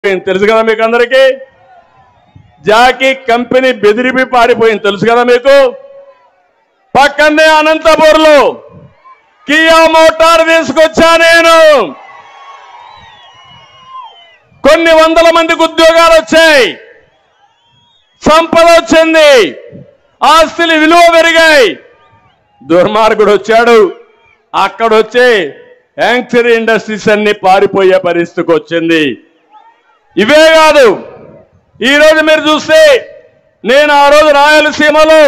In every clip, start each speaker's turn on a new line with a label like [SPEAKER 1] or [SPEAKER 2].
[SPEAKER 1] పారిపోయింది తెలుసు కదా మీకు అందరికీ జాకీ కంపెనీ బెదిరిపి పారిపోయింది తెలుసు కదా మీకు పక్కనే అనంతపూర్లో కియా మోటార్ తీసుకొచ్చా నేను కొన్ని వందల మందికి ఉద్యోగాలు వచ్చాయి సంపద వచ్చింది ఆస్తులు విలువ పెరిగాయి దుర్మార్గుడు వచ్చాడు అక్కడొచ్చే యాంక్చరీ ఇండస్ట్రీస్ అన్ని పారిపోయే పరిస్థితికి వచ్చింది ఇవే కాదు ఈ రోజు మీరు చూస్తే నేను ఆ రోజు రాయలసీమలో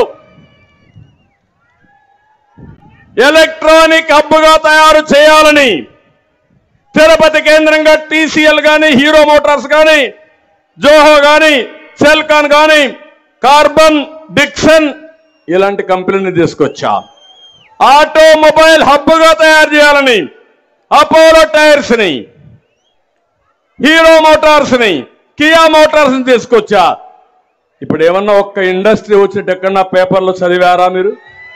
[SPEAKER 1] ఎలక్ట్రానిక్ హబ్గా తయారు చేయాలని తిరుపతి కేంద్రంగా టీసీఎల్ కానీ హీరో మోటార్స్ కానీ జోహో కానీ సెల్కాన్ కానీ కార్బన్ డిక్సన్ ఇలాంటి కంపెనీని తీసుకొచ్చా ఆటోమొబైల్ హబ్గా తయారు చేయాలని అపోలో టైర్స్ ని హీరో మోటార్స్ ని కియా మోటార్స్ ని తీసుకొచ్చా ఇప్పుడు ఏమన్నా ఒక్క ఇండస్ట్రీ వచ్చేట ఎక్కడన్నా పేపర్లో చదివారా మీరు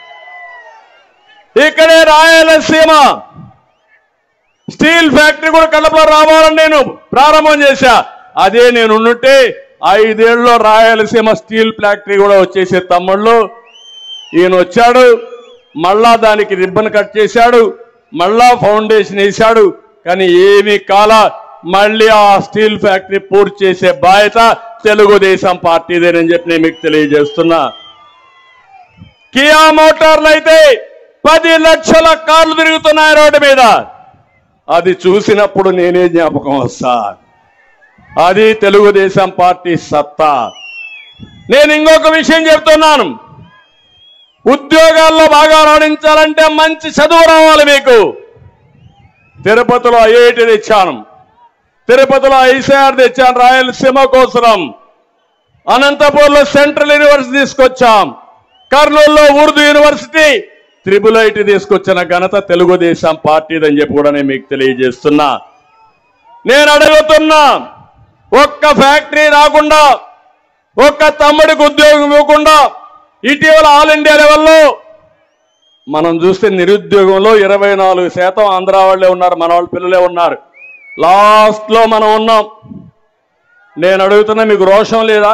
[SPEAKER 1] ఇక్కడే రాయలసీమ స్టీల్ ఫ్యాక్టరీ కూడా కడపలో రావాలని నేను ప్రారంభం చేశా అదే నేను ఉండుంటే ఐదేళ్లలో రాయలసీమ స్టీల్ ఫ్యాక్టరీ కూడా వచ్చేసే తమ్ముళ్ళు ఈయన వచ్చాడు మళ్ళా దానికి రిబ్బన్ కట్ చేశాడు మళ్ళా ఫౌండేషన్ వేశాడు కానీ ఏమీ కాల మళ్ళీ ఆ స్టీల్ ఫ్యాక్టరీ పూర్తి చేసే బాధ్యత తెలుగుదేశం పార్టీదేనని చెప్పి నేను మీకు తెలియజేస్తున్నా కియా మోటార్లు అయితే పది లక్షల కార్లు తిరుగుతున్నాయి రోడ్డు మీద అది చూసినప్పుడు నేనే జ్ఞాపకం వస్తా అది తెలుగుదేశం పార్టీ సత్తా నేను ఇంకొక విషయం చెప్తున్నాను ఉద్యోగాల్లో బాగా రాణించాలంటే మంచి చదువు రావాలి మీకు తిరుపతిలో ఐఐటి తెచ్చాను తిరుపతిలో ఐసీఆర్ తెచ్చాను రాయలసీమ కోసం అనంతపూర్లో సెంట్రల్ యూనివర్సిటీ తీసుకొచ్చాం కర్నూలులో ఉర్దూ యూనివర్సిటీ త్రిబుల్ ఐటి తీసుకొచ్చిన ఘనత తెలుగుదేశం పార్టీదని చెప్పి కూడా నేను మీకు తెలియజేస్తున్నా నేను అడుగుతున్నా ఒక్క ఫ్యాక్టరీ రాకుండా ఒక్క తమ్ముడికి ఉద్యోగం ఇవ్వకుండా ఇటీవల ఆల్ ఇండియా లెవెల్లో మనం చూస్తే నిరుద్యోగంలో ఇరవై నాలుగు శాతం ఆంధ్ర వాళ్ళే ఉన్నారు మన వాళ్ళ పిల్లలే ఉన్నారు లాస్ట్ లో మనం ఉన్నాం నేను అడుగుతున్నా మీకు రోషం లేదా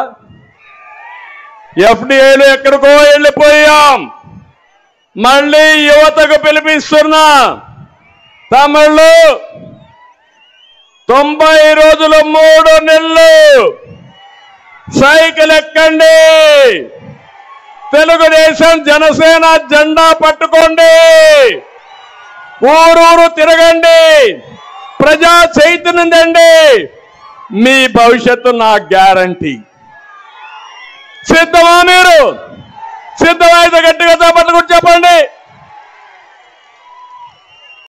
[SPEAKER 1] ఎఫ్డిఐలో ఎక్కడికో వెళ్ళిపోయాం మళ్ళీ యువతకు పిలిపిస్తున్నా తమిళ్ళు తొంభై రోజులు మూడు నెలలు సైకిల్ ఎక్కండి తెలుగుదేశం జనసేన జెండా పట్టుకోండి ఊరూరు తిరగండి ప్రజా చైతన్యం తండి మీ భవిష్యత్తు నా గ్యారంటీ సిద్ధమా మీరు సిద్ధమైతే గట్టిగా చేపట్టుకుని చెప్పండి